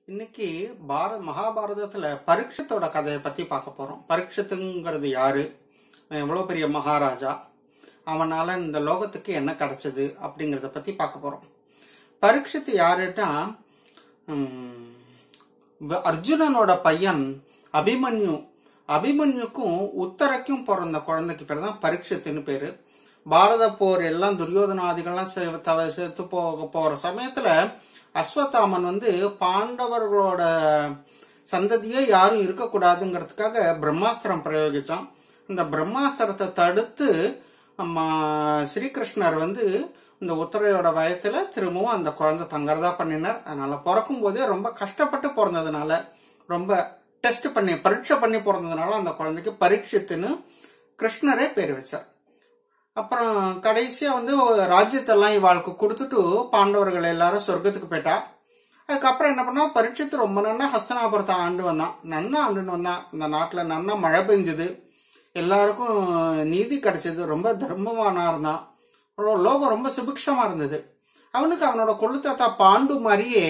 இன்னைக்கு பாரத மகாபாரதத்துல பரீட்சத்தோட கதையை பத்தி பார்க்க போறோம் பரீட்சத்துங்கிறது யாரு அவன் எவ்வளவு பெரிய மகாராஜா அவனால இந்த லோகத்துக்கு என்ன கிடைச்சது அப்படிங்கறத பத்தி பார்க்க போறோம் பரீட்சத்து யாருன்னா உம், வ- அர்ஜுனனோட பையன் அபிமன்யு அபிமன்யுக்கும் உத்தரைக்கும் பிறந்த குழந்தைக்கு பேர் தான் பரீட்சத்துன்னு பேரு பாரத போர் எல்லாம் துரியோதனாதிகள்லாம் செ- தவ- செத்து போக போற சமயத்துல அஸ்வத்தாமன் வந்து பாண்டவர்களோட சந்ததியே யாரும் இருக்கக்கூடாதுங்கிறதுக்காக பிரம்மாஸ்திரம் பிரயோகிச்சான் இந்த பிரம்மாஸ்திரத்தை தடுத்து அம்மா ஸ்ரீகிருஷ்ணர் வந்து இந்த உத்தரையோட வயத்துல திரும்பவும் அந்த குழந்தை தங்கறதா பண்ணினார் அதனால பிறக்கும் போதே ரொம்ப கஷ்டப்பட்டு பிறந்ததுனால ரொம்ப டெஸ்ட் பண்ணி பரீட்சை பண்ணி பிறந்ததுனால அந்த குழந்தைக்கு பரீட்சித்துன்னு கிருஷ்ணரே பேர் வச்சார் அப்புறம் கடைசியா வந்து ராஜ்யத்தெல்லாம் இவாளுக்கு கொடுத்துட்டு பாண்டவர்கள் எல்லாரும் சொர்க்கத்துக்கு போயிட்டா அதுக்கப்புறம் என்ன பண்ணா பரீட்சித்து ரொம்ப நன்னா ஹஸ்தனாபுரத்தை ஆண்டு வந்தான் நன்னா ஆண்டுன்னு வந்தான் இந்த நாட்டுல நன்னா மழை பெஞ்சது எல்லாருக்கும் நீதி கிடைச்சது ரொம்ப தர்மமானா இருந்தான் அப்புறம் லோகம் ரொம்ப சுபிக்ஷமா இருந்தது அவனுக்கு அவனோட கொள்ளுத்தாத்தா பாண்டு மாதிரியே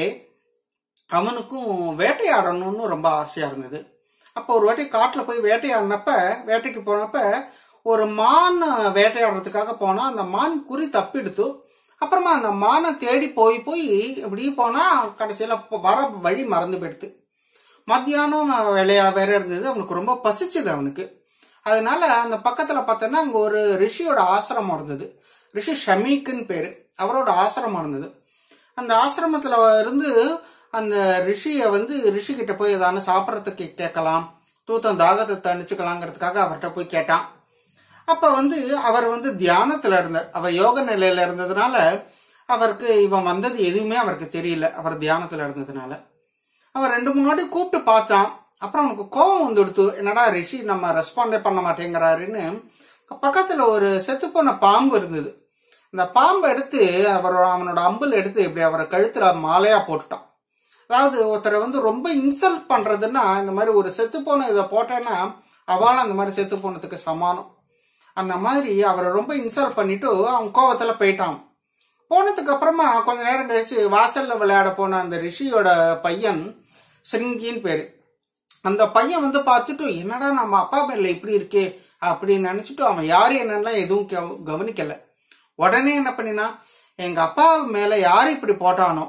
அவனுக்கும் வேட்டையாடணும்னு ரொம்ப ஆசையா இருந்தது அப்போ ஒரு வாட்டி காட்டுல போய் வேட்டையாடினப்ப வேட்டைக்கு போனப்ப ஒரு மான் வேட்டையாடுறதுக்காக போனா அந்த மான் குறி தப்பிடுத்து அப்புறமா அந்த மானை தேடி போய் போய் இப்படி போனா கடைசியில ப- வர வழி மறந்து போயிடுது மத்தியானம் வேலையா வேற இருந்தது அவனுக்கு ரொம்ப பசிச்சது அவனுக்கு அதனால அந்த பக்கத்துல பார்த்தோன்னா அங்க ஒரு ரிஷியோட ஆசிரமம் இருந்தது ரிஷி ஷமீக்குன்னு பேரு அவரோட ஆசிரமம் இருந்தது அந்த ஆசிரமத்துல இருந்து அந்த ரிஷிய வந்து ரிஷி கிட்ட போய் ஏதானு சாப்பிடறதுக்கு கேட்கலாம் தூத்தம் தாகத்தை தணிச்சுக்கலாங்கிறதுக்காக அவர்கிட்ட போய் கேட்டான் அப்ப வந்து அவர் வந்து தியானத்துல இருந்தார் அவர் யோக நிலையில இருந்ததுனால அவருக்கு இவன் வந்தது எதுவுமே அவருக்கு தெரியல அவர் தியானத்துல இருந்ததுனால அவன் ரெண்டு மூணு வாட்டி கூப்பிட்டு பார்த்தான் அப்புறம் அவனுக்கு கோபம் வந்துடுத்து என்னடா ரிஷி நம்ம ரெஸ்பாண்டே பண்ண மாட்டேங்கிறாருன்னு பக்கத்துல ஒரு செத்துப்போன பாம்பு இருந்தது இந்த பாம்பை எடுத்து அவரோட அவனோட அம்புல எடுத்து இப்படி அவரை கழுத்துல மாலையா போட்டுட்டான் அதாவது ஒருத்தரை வந்து ரொம்ப இன்சல்ட் பண்றதுன்னா இந்த மாதிரி ஒரு செத்து போன இதை போட்டேன்னா அவளும் அந்த மாதிரி செத்து போனதுக்கு சமானம் அந்த மாதிரி அவரை ரொம்ப இன்சல்ட் பண்ணிட்டு அவன் கோவத்துல போயிட்டான் போனதுக்கு அப்புறமா கொஞ்ச நேரம் கழிச்சு வாசல்ல விளையாட போன அந்த ரிஷியோட பையன் சிருங்கின்னு பேரு அந்த பையன் வந்து பார்த்துட்டு என்னடா நம்ம அப்பா மேல இப்படி இருக்கே அப்படின்னு நினைச்சிட்டு அவன் யாரு என்னன்னா எதுவும் கவ- கவனிக்கல உடனே என்ன பண்ணினா எங்க அப்பா மேல யாரு இப்படி போட்டானோ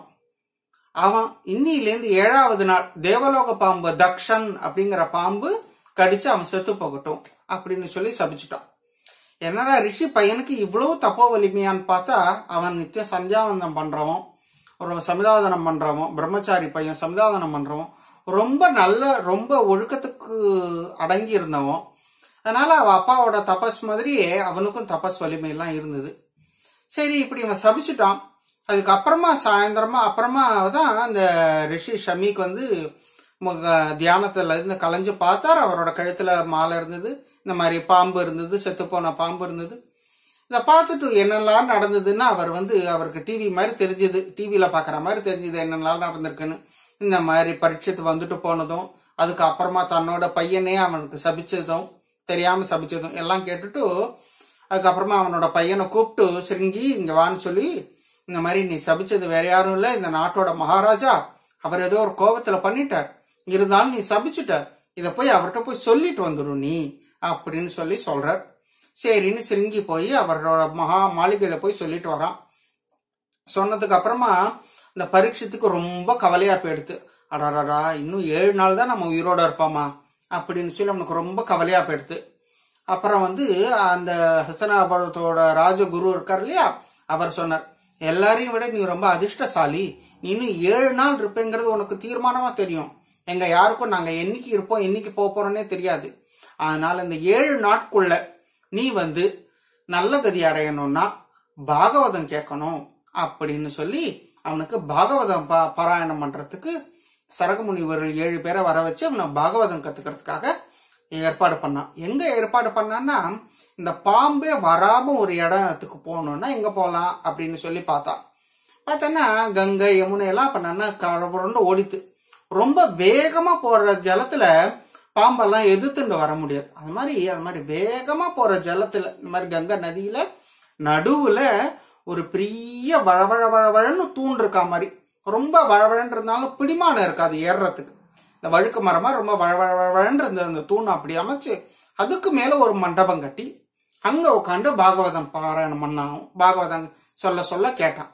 அவன் இன்னிலேருந்து ஏழாவது நாள் தேவலோக பாம்பு தக்ஷன் அப்படிங்கிற பாம்பு கடிச்சு அவன் செத்து போகட்டும் அப்படின்னு சொல்லி சபிச்சுட்டான் என்னடா ரிஷி பையனுக்கு இவ்வளவு தப்போ வலிமையான்னு பார்த்தா அவன் நித்திய சந்தியாவந்தம் பண்றவன் ஒரு சமிதாதனம் பண்றவன் பிரம்மச்சாரி பையன் சமிதாதனம் பண்றவன் ரொம்ப நல்ல ரொம்ப ஒழுக்கத்துக்கு அடங்கி இருந்தவன் அதனால அவ அப்பாவோட தபஸ் மாதிரியே அவனுக்கும் தபஸ் வலிமை எல்லாம் இருந்தது சரி இப்படி இவன் சபிச்சுட்டான் அதுக்கப்புறமா சாயந்தரமா அப்புறமா தான் அந்த ரிஷி ஷமிக்கு வந்து முக- தியானத்துல இருந்து கலைஞ்சு பார்த்தார் அவரோட கழுத்துல மாலை இருந்தது இந்த மாதிரி பாம்பு இருந்தது செத்து போன பாம்பு இருந்தது இதை பார்த்துட்டு என்னெல்லாம் நடந்ததுன்னு அவர் வந்து அவருக்கு டிவி மாதிரி தெரிஞ்சது டிவியில பாக்குற மாதிரி தெரிஞ்சது என்னெல்லாம் நடந்திருக்குன்னு இந்த மாதிரி பரீட்சத்து வந்துட்டு போனதும் அதுக்கு அப்புறமா தன்னோட பையனே அவனுக்கு சபிச்சதும் தெரியாம சபிச்சதும் எல்லாம் கேட்டுட்டு அதுக்கப்புறமா அவனோட பையனை கூப்பிட்டு சிருங்கி இங்க வான்னு சொல்லி இந்த மாதிரி நீ சபிச்சது வேற யாரும் இல்ல இந்த நாட்டோட மகாராஜா அவர் ஏதோ ஒரு கோபத்துல பண்ணிட்டார் இருந்தாலும் நீ சபிச்சுட்ட இத போய் அவர்கிட்ட போய் சொல்லிட்டு வந்துடும் நீ அப்படின்னு சொல்லி சொல்றார் சரின்னு சிருங்கி போய் அவரோட மகா மாளிகையில போய் சொல்லிட்டு வரான் சொன்னதுக்கு அப்புறமா இந்த பரீட்சத்துக்கு ரொம்ப கவலையா போயிடுது அடாடாடா இன்னும் ஏழு நாள் தான் நம்ம உயிரோட இருப்போமா அப்படின்னு சொல்லி அவனுக்கு ரொம்ப கவலையா போயிடுது அப்புறம் வந்து அந்த ஹசனாபுரத்தோட ராஜகுரு இருக்கார் இல்லையா அவர் சொன்னார் எல்லாரையும் விட நீ ரொம்ப அதிர்ஷ்டசாலி நீ இன்னும் ஏழு நாள் இருப்பேங்கிறது உனக்கு தீர்மானமா தெரியும் எங்க யாருக்கும் நாங்க என்னைக்கு இருப்போம் என்னைக்கு போக போறோம்னே தெரியாது அதனால இந்த ஏழு நாட்குள்ள நீ வந்து நல்ல கதி அடையணும்னா பாகவதம் கேட்கணும் அப்படின்னு சொல்லி அவனுக்கு பாகவதம் பா- பாராயணம் பண்றதுக்கு சரக முனிவர்கள் ஏழு பேரை வர வச்சு அவனை பாகவதம் கத்துக்கிறதுக்காக ஏற்பாடு பண்ணான் எங்க ஏற்பாடு பண்ணான்னா இந்த பாம்பே வராம ஒரு இடத்துக்கு போகணும்னா எங்க போலாம் அப்படின்னு சொல்லி பார்த்தா பார்த்தோன்னா கங்கை யமுனை எல்லாம் அப்ப நல்லா கடவுண்டு ஓடித்து ரொம்ப வேகமா போற ஜலத்துல பாம்பெல்லாம் எதிர்த்துண்டு வர முடியாது அது மாதிரி அது மாதிரி வேகமா போற ஜலத்துல இந்த மாதிரி கங்கை நதியில நடுவுல ஒரு பெரிய வழவழ வழவழன்னு தூண் இருக்கா மாதிரி ரொம்ப வழவழன்னு இருந்தாலும் பிடிமானம் இருக்காது ஏறுறதுக்கு இந்த வழுக்கு மரமா ரொம்ப வழவழன்னு இருந்த அந்த தூண் அப்படி அமைச்சு அதுக்கு மேல ஒரு மண்டபம் கட்டி அங்க உட்காந்து பாகவதம் பாராயணம் பண்ணான் பாகவதம் சொல்ல சொல்ல கேட்டான்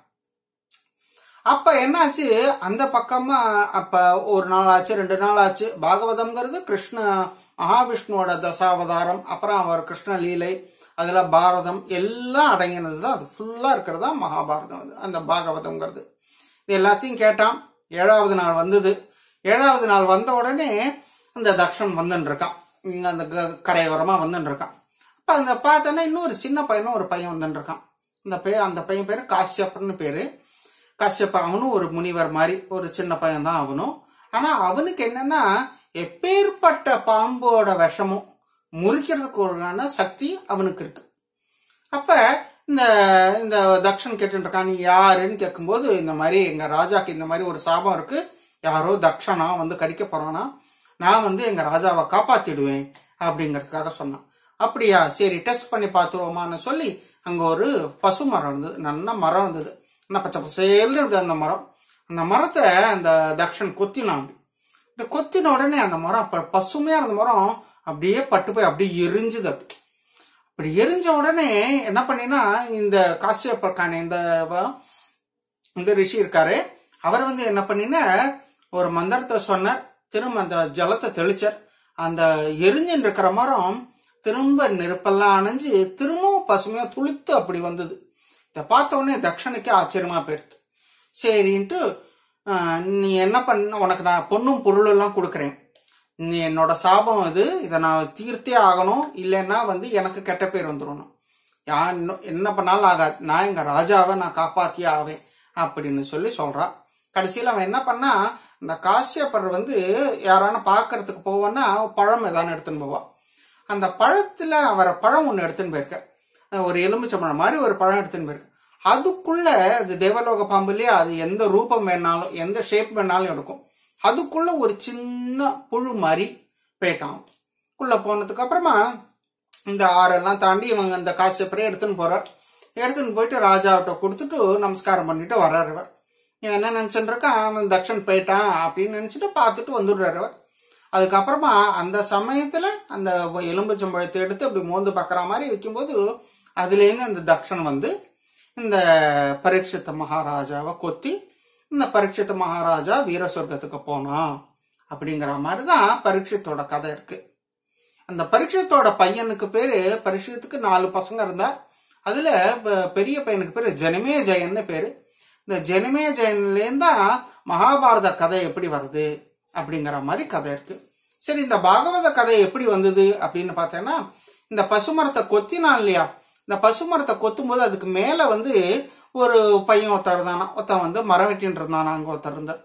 அப்ப என்னாச்சு அந்த பக்கமா அப்ப ஒரு நாள் ஆச்சு ரெண்டு நாள் ஆச்சு பாகவதம்ங்கிறது கிருஷ்ண மகாவிஷ்ணுவோட தசாவதாரம் அப்புறம் அவர் கிருஷ்ண லீலை அதுல பாரதம் எல்லாம் அடங்கினது தான் அது ஃபுல்லா இருக்கிறது தான் மகாபாரதம் அது, அந்த பாகவதம்ங்கிறது இது எல்லாத்தையும் கேட்டான் ஏழாவது நாள் வந்தது ஏழாவது நாள் வந்த உடனே அந்த தக்ஷன் வந்துன்னு இருக்கான் இங்க அந்த க- கரையோரமா வந்துன்னு இருக்கான் அப்ப அந்த பார்த்தோன்னா இன்னொரு சின்ன பையனும் ஒரு பையன் வந்துன்னு இருக்கான் அந்த பையன் அந்த பையன் பேரு காஷ்யப்பன்னு பேரு காஷ்யப்ப அவனும் ஒரு முனிவர் மாதிரி ஒரு சின்ன பையன் தான் அவனும் ஆனா அவனுக்கு என்னன்னா எப்பேற்பட்ட பாம்போட விஷமும் முறிக்கிறதுக்கு ஒருக்கான சக்தி அவனுக்கு இருக்கு அப்ப இந்த இந்த தக்ஷன் கேட்டு இருக்கான் நீ யாருன்னு கேட்கும்போது இந்த மாதிரி எங்க ராஜாக்கு இந்த மாதிரி ஒரு சாபம் இருக்கு யாரோ தக்ஷனா வந்து கடிக்க போறானா நான் வந்து எங்க ராஜாவை காப்பாத்திடுவேன் அப்படிங்கறதுக்காக சொன்னான் அப்படியா சரி டெஸ்ட் பண்ணி பார்த்துருவோமான்னு சொல்லி அங்க ஒரு பசு மரம் இருந்தது நல்ல மரம் இருந்தது என்ன பச்சை பசேல்னு இருந்தது அந்த மரம் அந்த மரத்தை அந்த தக்ஷன் கொத்தினான் அப்படி இந்த கொத்தின உடனே அந்த மரம் அப்ப பசுமையா இருந்த மரம் அப்படியே பட்டு போய் அப்படியே எரிஞ்சுது அப்படி அப்படி எரிஞ்ச உடனே என்ன பண்ணினா இந்த காசியப்பக்கான இந்த வ- இந்த ரிஷி இருக்காரு அவர் வந்து என்ன பண்ணினா ஒரு மந்திரத்தை சொன்னார் திரும்ப அந்த ஜலத்தை தெளிச்சார் அந்த எரிஞ்சுன்னு இருக்கிற மரம் திரும்ப நெருப்பெல்லாம் அணைஞ்சு திரும்பவும் பசுமையா துளுத்து அப்படி வந்தது இதை பார்த்த உடனே தக்ஷனுக்கே ஆச்சரியமா போயிடுது சரின்ட்டு ஆஹ், நீ என்ன பண்ண உனக்கு நான் பொண்ணும் பொருளும் எல்லாம் கொடுக்குறேன் நீ என்னோட சாபம் இது இதை நான் தீர்த்தே ஆகணும் இல்லைன்னா வந்து எனக்கு கெட்ட பேர் வந்துடணும் யா இன்னும் என்ன பண்ணாலும் ஆகாது நான் எங்க ராஜாவை நான் காப்பாத்தியே ஆவேன் அப்படின்னு சொல்லி சொல்றா கடைசியில் அவன் என்ன பண்ணா இந்த காசியப்பர் வந்து யாரான பார்க்கறதுக்கு போவான்னா பழம் ஏதானு எடுத்துன்னு போவா அந்த பழத்துல அவரை பழம் ஒன்று எடுத்துன்னு போயிருக்க ஒரு எலுமிச்சம்பழம் மாதிரி ஒரு பழம் எடுத்துன்னு போயிருக்க அதுக்குள்ள அது தேவலோக பாம்புலயே அது எந்த ரூபம் வேணாலும் எந்த ஷேப் வேணாலும் எடுக்கும் அதுக்குள்ள ஒரு சின்ன புழு மாதிரி போயிட்டான் உள்ள போனதுக்கு அப்புறமா இந்த ஆறெல்லாம் தாண்டி இவங்க அந்த காசியப்பரை எடுத்துன்னு போறார் எடுத்துன்னு போயிட்டு ராஜாவிட்ட கொடுத்துட்டு நமஸ்காரம் பண்ணிட்டு வர்றாரு இவர் இவன் என்ன நினைச்சுட்டு இருக்கான் அவன் தக்ஷன் போயிட்டான் அப்படின்னு நினைச்சிட்டு பார்த்துட்டு வந்துடுறாரு இவர் அதுக்கப்புறமா அந்த சமயத்துல அந்த எலும்புச்சம்பழத்தை எடுத்து அப்படி மோந்து பார்க்கற மாதிரி வைக்கும்போது அதுலேருந்து அந்த தக்ஷன் வந்து இந்த பரீட்சித்த மகாராஜாவை கொத்தி இந்த பரீட்சித்த மகாராஜா வீர சொர்க்கத்துக்கு போனான் அப்படிங்கிற மாதிரி தான் பரீட்சித்தோட கதை இருக்கு அந்த பரீட்சத்தோட பையனுக்கு பேரு பரீட்சத்துக்கு நாலு பசங்க இருந்தா அதுல ப- பெரிய பையனுக்கு பேரு ஜனமே ஜெயன்னு பேரு இந்த ஜனமே ஜெயன்லேருந்து தான் மகாபாரத கதை எப்படி வருது அப்படிங்கிற மாதிரி கதை இருக்கு சரி இந்த பாகவத கதை எப்படி வந்தது அப்படின்னு பார்த்தேன்னா இந்த பசுமரத்தை கொத்தினான் இல்லையா இந்த பசுமரத்தை கொத்தும் போது அதுக்கு மேல வந்து ஒரு பையன் ஒருத்தர் இருந்தானா ஒருத்தன் வந்து மரம் வெட்டின்னு இருந்தானா அங்க ஒருத்தர் இருந்தார்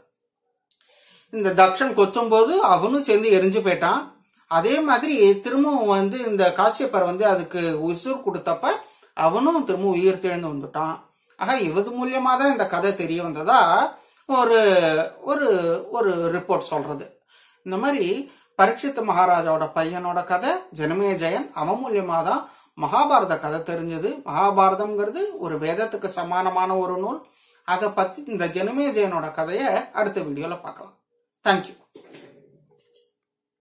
இந்த தக்ஷன் கொத்தும் போது அவனும் சேர்ந்து எரிஞ்சு போயிட்டான் அதே மாதிரி திரும்பவும் வந்து இந்த காசியப்பர் வந்து அதுக்கு உசுர் கொடுத்தப்ப அவனும் திரும்ப உயிர் தெழுந்து வந்துட்டான் ஆக இவது மூலியமா தான் இந்த கதை தெரிய வந்ததா ஒரு ஒரு ஒரு ரிப்போர்ட் சொல்றது இந்த மாதிரி பரீட்சித் மகாராஜாவோட பையனோட கதை ஜனமே ஜெயன் அவன் மூலியமா தான் மகாபாரத கதை தெரிஞ்சது மகாபாரதம்ங்கிறது ஒரு வேதத்துக்கு சமானமான ஒரு நூல் அதை பத்தி இந்த ஜனமே ஜெயனோட கதையை அடுத்த வீடியோல பார்க்கலாம் தேங்க்யூ